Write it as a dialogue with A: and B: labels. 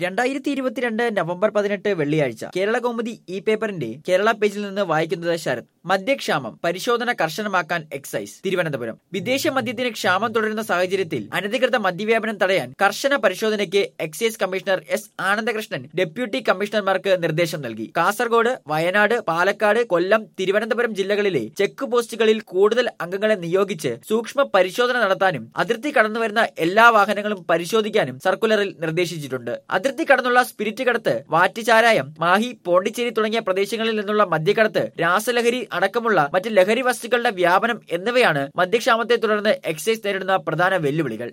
A: രണ്ടായിരത്തി ഇരുപത്തിരണ്ട് നവംബർ പതിനെട്ട് വെള്ളിയാഴ്ച കേരള കൗമുദി ഇ പേപ്പറിന്റെ കേരള പേജിൽ നിന്ന് വായിക്കുന്നത് ശരത് മദ്യക്ഷാമം പരിശോധന കർശനമാക്കാൻ എക്സൈസ് തിരുവനന്തപുരം വിദേശ മദ്യത്തിന് ക്ഷാമം തുടരുന്ന സാഹചര്യത്തിൽ അനധികൃത മദ്യവ്യാപനം തടയാൻ കർശന പരിശോധനയ്ക്ക് excise commissioner S Anandakrishnan deputy കമ്മീഷണർമാർക്ക് നിർദ്ദേശം നൽകി കാസർഗോഡ് വയനാട് പാലക്കാട് കൊല്ലം തിരുവനന്തപുരം ജില്ലകളിലെ ചെക്ക് പോസ്റ്റുകളിൽ കൂടുതൽ അംഗങ്ങളെ നിയോഗിച്ച് സൂക്ഷ്മ പരിശോധന നടത്താനും അതിർത്തി കടന്നുവരുന്ന എല്ലാ വാഹനങ്ങളും പരിശോധിക്കാനും സർക്കുലറിൽ നിർദ്ദേശിച്ചിട്ടുണ്ട് അതിർത്തി കടന്നുള്ള സ്പിരിറ്റ് കടത്ത് വാറ്റുചാരായം മാഹി പോണ്ടിച്ചേരി തുടങ്ങിയ പ്രദേശങ്ങളിൽ നിന്നുള്ള മദ്യക്കടത്ത് രാസലഹരി അടക്കമുള്ള മറ്റ് ലഹരി വസ്തുക്കളുടെ വ്യാപനം എന്നിവയാണ് മദ്യക്ഷാമത്തെ തുടർന്ന് എക്സൈസ് നേരിടുന്ന പ്രധാന വെല്ലുവിളികൾ